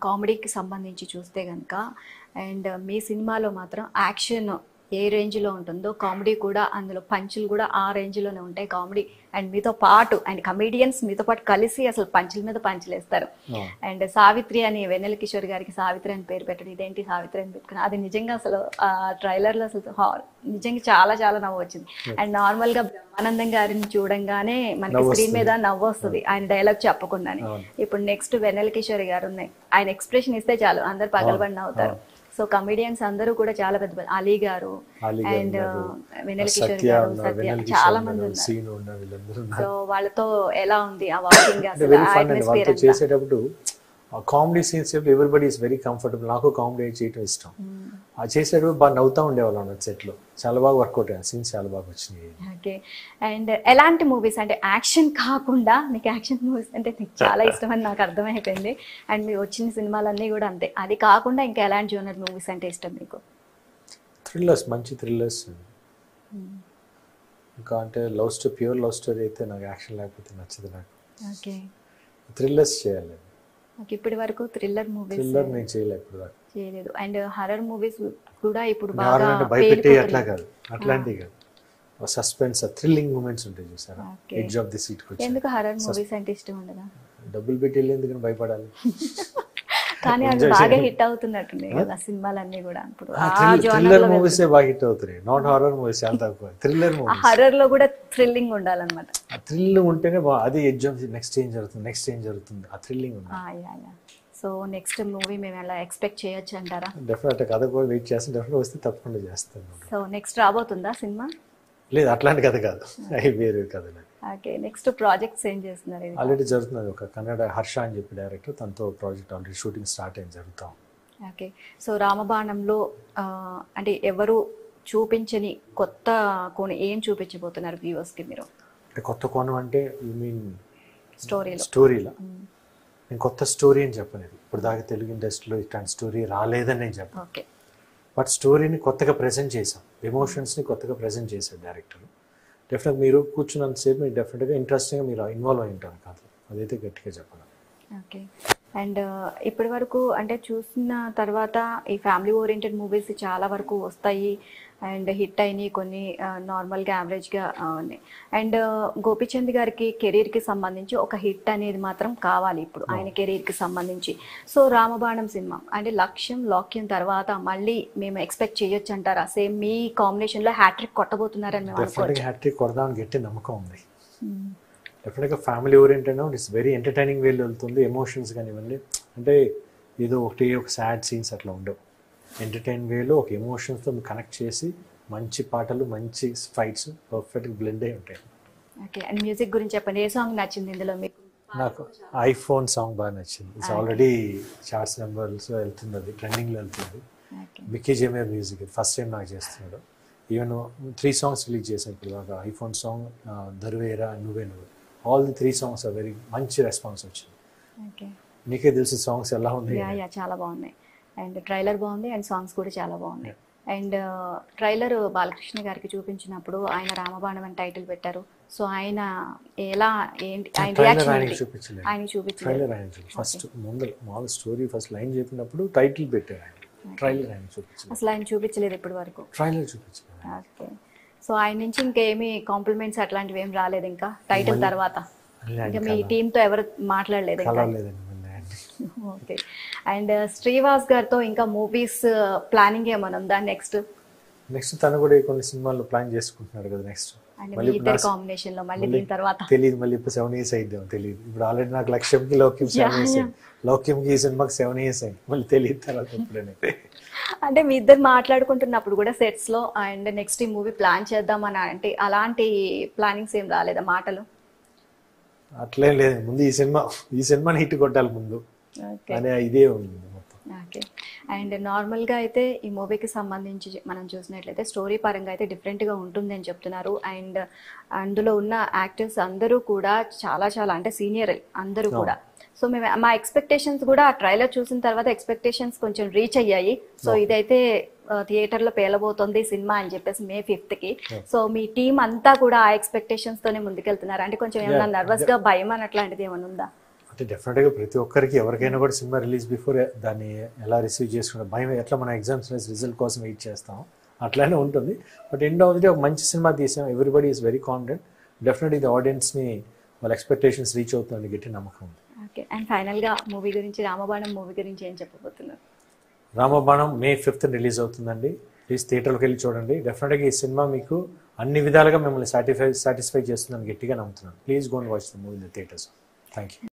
కామెడీకి సంబంధించి చూస్తే కనుక అండ్ మీ సినిమాలో మాత్రం యాక్షన్ ఏ రేంజ్లో ఉంటుందో కామెడీ కూడా అందులో పంచులు కూడా ఆ రేంజ్లోనే ఉంటాయి కామెడీ అండ్ మీతో పాటు అండ్ కమేడియన్స్ మీతో పాటు కలిసి అసలు పంచుల మీద పంచులు వేస్తారు అండ్ సావిత్రి అని వెన్నెల కిషోర్ గారికి సావిత్రి అని పేరు పెట్టడం ఇదేంటి సావిత్రి అని పెట్టుకుని అది నిజంగా అసలు ఆ ట్రైలర్లో అసలు హా- నిజంగా చాలా చాలా నవ్వు వచ్చింది అండ్ నార్మల్ గా బ్రహ్మానందం గారిని చూడంగానే మనకి నవ్వు స్క్రీన్ మీద వస్తుంది. నవ్వు వస్తుంది ఆయన డైలాగ్ చెప్పకుండానే అవును. ఇప్పుడు నెక్స్ట్ వెన్నెల కిషోర్ గారు ఉన్నాయి ఆయన ఎక్స్ప్రెషన్ ఇస్తే చాలు అందరు పగలబడి నవ్వుతారు సో కమిడియన్స్ అందరూ కూడా చాలా పెద్ద పెద్ద అలీ గారు అలీ గారు అండ్ ఉన్నారు. వెన్నెల కిషోర్ సత్య గారు ఉన్నారు, సత్య వెన్నెల చాలా కిషోర్ మంది ఉన్నారు, ఉన్నారు సీను ఉన్నారు వీళ్ళందరూ ఉన్నారు సో వాళ్ళతో ఎలా ఉంది ఆ వాకింగ్ అంటే అసలు వెరీ ఫన్ అండి atmosphere వాళ్ళతో అంతా? చేసేటప్పుడు comedy scenes everybody is very comfortable నాకు కామెడీ చేయటం ఇష్టం ఆ చేసేటప్పుడు బాగా నవ్వుతా ఉండేవాళ్ళం అన్నమాట సెట్లో చాలా బాగా వర్కౌట్ అయ్యాయి సీన్స్ చాలా బాగా వచ్చినాయి ఓకే అండ్ ఎలాంటి మూవీస్ అంటే యాక్షన్ కాకుండా మీకు యాక్షన్ మూవీస్ అంటే మీకు చాలా ఇష్టం అని నాకు అర్థమైపోయింది అండ్ మీరు వచ్చిన సినిమాలన్నీ కూడా అంతే అది కాకుండా ఇంకా ఎలాంటి జోనర్ మూవీస్ అంటే ఇష్టం మీకు థ్రిల్లర్స్ మంచి థ్రిల్లర్స్ ఇంకా అంటే love story pure love story అయితే నాకు యాక్షన్ లేకపోతే నచ్చదు నాకు ఓకే థ్రిల్లర్స్ చేయాలి నాకు ఇప్పటి వరకు థ్రిల్లర్ మూవీస్ థ్రిల్లర్ నేను చేయలే ఇప్పుడు దాకా చేయలేదు అండ్ హర్రర్ మూవీస్ కూడా ఇప్పుడు ఎవరైనా బాగా అంటే భయపెట్టే అట్లా పేలిపోతున్నాయి. కాదు అట్లాంటివి కాదు సస్పెన్స్ థ్రిల్లింగ్ మూమెంట్స్ ఉంటాయి చూసారా Okay. Edge of the seat వచ్చి ఎందుకు హర్రర్ మూవీస్ అంటే ఇష్టం ఉండదా డబ్బులు పెట్టి వెళ్ళేందుకు భయపడాలి కానీ అవి Enjoy బాగా చేయాలి. హిట్ అవుతున్నట్టున్నాయి కదా సినిమాలన్నీ కూడా ఇప్పుడు ఆ థ్రిల్లర్ genre లో మూవీస్ బాగా హిట్ అవుతున్నాయి నాట్ హారర్ మూవీస్ చాలా తక్కువ థ్రిల్లర్ ఆ మూవీస్ హర్రర్ లో కూడా థ్రిల్లింగ్ ఉండాలన్నమాట ఆ థ్రిల్ ఉంటేనే బా- అది ఎడ్జ్ ఆఫ్ నెక్స్ట్ ఏం జరుగుతుంది నెక్స్ట్ ఏం జరుగుతుంది ఆ థ్రిల్లింగ్ ఉంది సో నెక్స్ట్ మూవీ మేము ఎలా ఎక్స్పెక్ట్ చేయొచ్చు అంటారా డెఫినెట్ కథ కూడా వెయిట్ చేస్తాను డెఫినెట్ వస్తే తప్పకుండా చేస్తాను సో నెక్స్ట్ రాబోతుందా సినిమా లేదు అట్లాంటి కథ కాదు అవి వేరే కథ ఓకే నెక్స్ట్ ప్రాజెక్ట్స్ ఏం చేస్తున్నారు ఇది ఆల్రెడీ జరుగుతున్నది ఒక కన్నడ హర్ష అని చెప్పి డైరెక్టర్ తనతో ప్రాజెక్ట్ ఆల్రెడీ షూటింగ్ స్టార్ట్ అయింది జరుగుతాం ఓకే సో రామబాణంలో ఆ, అంటే ఎవరు చూపించని కొత్త కోణం ఏం చూపించబోతున్నారు వ్యూవర్స్ కి మీరు అంటే కొత్త కోణం అంటే యూ మీన్ స్టోరీలో స్టోరీలో నేను కొత్త స్టోరీ అని చెప్పలేదు ఇప్పుడు దాకా తెలుగు ఇండస్ట్రీలో ఇట్లాంటి స్టోరీ రాలేదని నేను చెప్పను ఓకే బట్ స్టోరీని కొత్తగా ప్రజెంట్ చేసాం ఎమోషన్స్ని కొత్తగా ప్రజెంట్ చేశాడు డైరెక్టర్ డెఫినెట్ మీరు కూర్చున్నంతసేపు మీరు డెఫినెట్గా ఇంట్రెస్టింగ్గా మీరు ఇన్వాల్వ్ అయి ఉంటారు కాదు అదైతే గట్టిగా చెప్పగలను ఓకే అండ్ ఇప్పటి వరకు అంటే చూసిన తర్వాత ఈ ఫ్యామిలీ ఓరియంటెడ్ మూవీస్ చాలా వరకు వస్తాయి అండ్ హిట్ అయినాయి కొన్ని నార్మల్గా యావరేజ్గా ఉన్నాయి అండ్ గోపిచంద్ గారికి కెరీర్కి సంబంధించి ఒక హిట్ అనేది మాత్రం కావాలి ఇప్పుడు ఆయన కెరీర్కి సంబంధించి సో రామబాణం సినిమా అంటే లక్ష్యం లాక్యం తర్వాత మళ్ళీ మేము ఎక్స్పెక్ట్ చేయొచ్చు అంటారా సేమ్ మీ కాంబినేషన్లో హ్యాట్రిక్ కొట్టబోతున్నారని మేము అనుకోవచ్చు డెఫినెట్గా హ్యాట్రిక్ కొడదామని గట్టి నమ్మకం ఉంది డెఫినెట్గా family oriented it's very entertaining వేలో వెళ్తుంది ఎమోషన్స్ కానివ్వండి అంటే ఏదో ఒకటి ఒక సాడ్ సీన్స్ అట్లా ఉండవు ఎంటర్టైన్ వేలో ఒక ఎమోషన్స్తో కనెక్ట్ చేసి మంచి పాటలు మంచి ఫైట్స్ పర్ఫెక్ట్గా బ్లెండ్ అయి ఉంటాయి ఓకే అండ్ మ్యూజిక్ గురించి చెప్పండి ఏ సాంగ్ నచ్చింది ఇందులో మీకు నాకు ఐఫోన్ సాంగ్ బాగా నచ్చింది ఇట్స్ ఆల్రెడీ చార్ట్స్ నెంబర్స్ వెళ్తుంది అది ట్రెండింగ్లో వెళ్తుంది okay Mickey J Meyer music first time నాకు చేస్తున్నాడు ఈవెన్ త్రీ సాంగ్స్ రిలీజ్ చేశాను ఇప్పుడు దాకా ఐఫోన్ సాంగ్ దరువేరా నువ్వే నువ్వు all the three songs are very మంచి రెస్పాన్స్ వచ్చింది ఓకే నీకే తెలిసి సాంగ్స్ ఎలా ఉంది యా యా చాలా బాగున్నాయి అండ్ ట్రైలర్ బాగుంది అండ్ సాంగ్స్ కూడా చాలా బాగున్నాయి అండ్ ట్రైలర్ బాలకృష్ణ గారికి చూపించినప్పుడు ఆయన రామబాణం అని టైటిల్ పెట్టారు సో ఆయన ఎలా ఏంటి ఆయన ట్రైలర్ రియాక్షన్ ఆయనకి ఏంటి చూపించలేదు ఆయన చూపించలేదు ట్రైలర్ ఆయన ఫస్ట్ ముందు మామూలు స్టోరీ ఫస్ట్ లైన్ చెప్పినప్పుడు టైటిల్ పెట్టారు ఆయన ట్రైలర్ ఆయన చూపించలేదు అసలు ఆయన చూపించలేదు ఇప్పటి వరకు ట్రైలర్ చూపించలేదు ఓకే సో ఆయన నుంచి ఇంకేమి కాంప్లిమెంట్స్ అట్లాంటివి ఏం రాలేదు ఇంకా టైటిల్ తర్వాత అన్నీ ఇంకా ఆయన మీ టీంతో ఎవరు మాట్లాడలేదు ఇంకా కలవలేదండి మొన్న ఆయన్ని. ఓకే అండ్ శ్రీవాస్ గారితో ఇంకా మూవీస్ ప్లానింగ్ ఏమైనా ఉందా నెక్స్ట్ నెక్స్ట్ తను కూడా కొన్ని సినిమాల్లో ప్లాన్ చేసుకుంటున్నాడు కదా నెక్స్ట్ అండ్ మళ్ళీ మీ ఇప్పుడు ఇద్దరు నా- కాంబినేషన్ లో మళ్ళీ దీని తర్వాత తెలియదు మళ్ళీ ఇప్పుడు సెవెన్ ఇయర్స్ అయిద్దాం తెలియదు ఇప్పుడు ఆల్రెడీ నాకు లక్ష్యంకి లౌక్యం సెవెన్ ఇయర్స్ అయింది లౌక్యంకి ఈ సినిమాకి సెవెన్ ఇయర్స్ అయింది మళ్ళీ తెలియదు తర్వాత ఎప్పుడైనా అంటే మీ ఇద్దరు మాట్లాడుకుంటున్నప్పుడు కూడా సెట్స్ లో అండ్ నెక్స్ట్ ఈ మూవీ ప్లాన్ చేద్దామని అంటే అలాంటి ప్లానింగ్స్ ఏం రాలేదా మాటలు అట్లేం లేదు ముందు ఈ సినిమా ఈ సినిమాని హిట్ కొట్టాలి ముందు ఓకే అనే ఇదే ఉంది మొత్తం ఓకే అండ్ నార్మల్గా అయితే ఈ మూవీకి సంబంధించి మనం చూసినట్లయితే స్టోరీ పరంగా అయితే డిఫరెంట్గా ఉంటుంది అని చెప్తున్నారు అండ్ అందులో ఉన్న యాక్టర్స్ అందరూ కూడా చాలా చాలా అంటే సీనియర్ అందరూ కూడా సో మేము మా ఎక్స్పెక్టేషన్స్ కూడా ఆ ట్రైలర్ చూసిన తర్వాత ఎక్స్పెక్టేషన్స్ కొంచెం రీచ్ అయ్యాయి సో ఇదైతే థియేటర్లో పేలబోతోంది సినిమా అని చెప్పేసి మే ఫిఫ్త్ కి సో మీ టీం అంతా కూడా ఆ ఎక్స్పెక్టేషన్స్ తోనే ముందుకెళ్తున్నారు అంటే కొంచెం ఏమైనా Yeah. నర్వస్ గా భయం అని అట్లాంటిది ఏమైనా ఉందా అంటే డెఫినెట్గా ప్రతి ఒక్కరికి ఎవరికైనా కూడా సినిమా రిలీజ్ బిఫోర్ దాన్ని ఎలా రిసీవ్ చేసుకుంటాం భయం ఎట్లా మనం ఎగ్జామ్స్ రిజల్ట్ కోసం వెయిట్ చేస్తాం అట్లానే ఉంటుంది but end of the day ఒక మంచి సినిమా తీసాం everybody is very confident definite ఇది ఆడియన్స్ని వాళ్ళ ఎక్స్పెక్టేషన్స్ రీచ్ అవుతుందని గట్టి నమ్మకం ఉంది ఓకే అండ్ ఫైనల్గా మూవీ గురించి రామబాణం మూవీ గురించి ఏం చెప్పబోతున్నారు రామబాణం మే ఫిఫ్త్ రిలీజ్ అవుతుందండి ప్లీజ్ థియేటర్కి వెళ్ళి చూడండి డెఫినెట్గా ఈ సినిమా మీకు అన్ని విధాలుగా మిమ్మల్ని సాటిస్ఫై సాటిస్ఫై చేస్తుందని గట్టిగా నమ్ముతున్నాను please gonna watch the movie in the theatres thank you